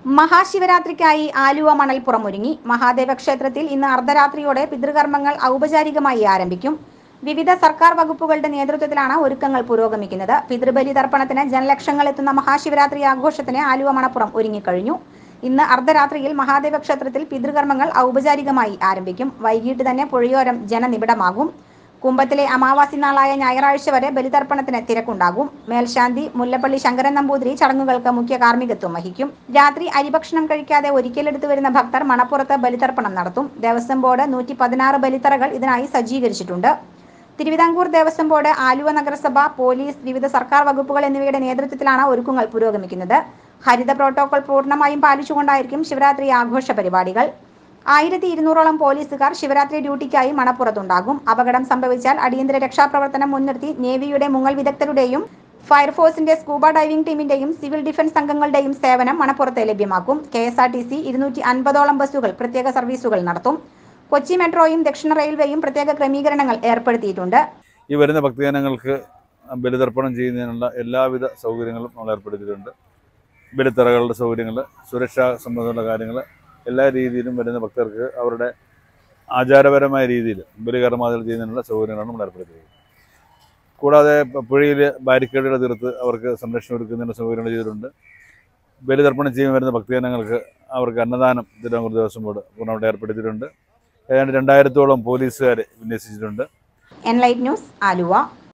മഹാശിവരാത്രിക്കായി ആലുവ മണൽപ്പുറം ഒരുങ്ങി മഹാദേവ ക്ഷേത്രത്തിൽ ഇന്ന് അർദ്ധരാത്രിയോടെ പിതൃകർമ്മങ്ങൾ ഔപചാരികമായി ആരംഭിക്കും വിവിധ സർക്കാർ വകുപ്പുകളുടെ നേതൃത്വത്തിലാണ് ഒരുക്കങ്ങൾ പുരോഗമിക്കുന്നത് പിതൃബലി തർപ്പണത്തിന് ജനലക്ഷങ്ങൾ എത്തുന്ന മഹാശിവരാത്രി ആഘോഷത്തിന് ആലുവ മണപ്പുറം ഒരുങ്ങിക്കഴിഞ്ഞു ഇന്ന് അർദ്ധരാത്രിയിൽ മഹാദേവ ക്ഷേത്രത്തിൽ പിതൃകർമ്മങ്ങൾ ഔപചാരികമായി ആരംഭിക്കും വൈകിട്ട് തന്നെ പുഴയോരം ജനനിബിഡമാകും കുംഭത്തിലെ അമാവാസി നാളായ ഞായറാഴ്ച വരെ ബലിതർപ്പണത്തിന് തിരക്കുണ്ടാകും മേൽശാന്തി മുല്ലപ്പള്ളി ശങ്കരൻ നമ്പൂതിരി ചടങ്ങുകൾക്ക് മുഖ്യ കാർമ്മികത്വം വഹിക്കും രാത്രി അരിഭക്ഷണം കഴിക്കാതെ ഒരിക്കലെടുത്തു വരുന്ന ഭക്തർ മണപ്പുറത്ത് ബലിതർപ്പണം നടത്തും ദേവസ്വം ബോർഡ് നൂറ്റി പതിനാറ് ബലിത്തറകൾ ഇതിനായി സജ്ജീകരിച്ചിട്ടുണ്ട് തിരുവിതാംകൂർ ദേവസ്വം ബോർഡ് ആലുവ നഗരസഭ പോലീസ് വിവിധ സർക്കാർ വകുപ്പുകൾ എന്നിവയുടെ നേതൃത്വത്തിലാണ് ഒരുക്കങ്ങൾ പുരോഗമിക്കുന്നത് ഹരിത പ്രോട്ടോകോൾ പൂർണ്ണമായും പാലിച്ചുകൊണ്ടായിരിക്കും ശിവരാത്രി ആഘോഷ പരിപാടികൾ ആയിരത്തി ഇരുന്നൂറോളം പോലീസുകാർ ശിവരാത്രി ഡ്യൂട്ടിക്കായി മണപ്പുറത്തുണ്ടാകും അപകടം സംഭവിച്ചാൽ അടിയന്തര രക്ഷാപ്രവർത്തനം മുൻനിർത്തി നേവിയുടെ മുങ്ങൽ വിദഗ്ധരുടെയും ഫയർഫോഴ്സിന്റെ സ്കൂബ ഡൈവിംഗ് ടീമിന്റെയും സിവിൽ ഡിഫൻസ് സംഘങ്ങളുടെയും സേവനം മണപ്പുറത്ത് ലഭ്യമാക്കും K S R T C ഇരുന്നൂറ്റി അൻപതോളം ബസ്സുകൾ പ്രത്യേക സർവീസുകൾ നടത്തും കൊച്ചി മെട്രോയും ദക്ഷിണ റെയിൽവേയും പ്രത്യേക ക്രമീകരണങ്ങൾ ഏർപ്പെടുത്തിയിട്ടുണ്ട് ഈ വരുന്ന ഭക്തജനങ്ങൾക്ക് ബലിതർപ്പണം ചെയ്യുന്നതിനുള്ള എല്ലാവിധ സൗകര്യങ്ങളും നമ്മൾ ഏർപ്പെടുത്തിയിട്ടുണ്ട് ബലിത്തറകളുടെ സൗകര്യങ്ങൾ സുരക്ഷാ സംബന്ധമുള്ള കാര്യങ്ങൾ എല്ലാ രീതിയിലും വരുന്ന ഭക്തർക്ക് അവരുടെ ആചാരപരമായ രീതിയിൽ ബലികർമാദികൾ ചെയ്യുന്നതിനുള്ള സൗകര്യങ്ങളാണ് നമ്മൾ ഏർപ്പെടുത്തിയത് കൂടാതെ പ- പുഴയിൽ ബാരിക്കേഡുകൾ തീർത്ത് അവർക്ക് സംരക്ഷണം ഒരുക്കുന്നതിനുള്ള സൗകര്യങ്ങൾ ചെയ്തിട്ടുണ്ട് ബലിതർപ്പണം ചെയ്യാൻ വരുന്ന ഭക്തജനങ്ങൾക്ക് അവർക്ക് അന്നദാനം തിരുവനന്തപുരം ദേവസ്വം ബോർഡ് പൂർണ്ണമായിട്ട് ഏർപ്പെടുത്തിയിട്ടുണ്ട് ഏതാണ്ട് രണ്ടായിരത്തോളം പോലീസുകാരെ വിന്യസിച്ചിട്ടുണ്ട് എൻലൈറ്റ് ന്യൂസ് ആലുവ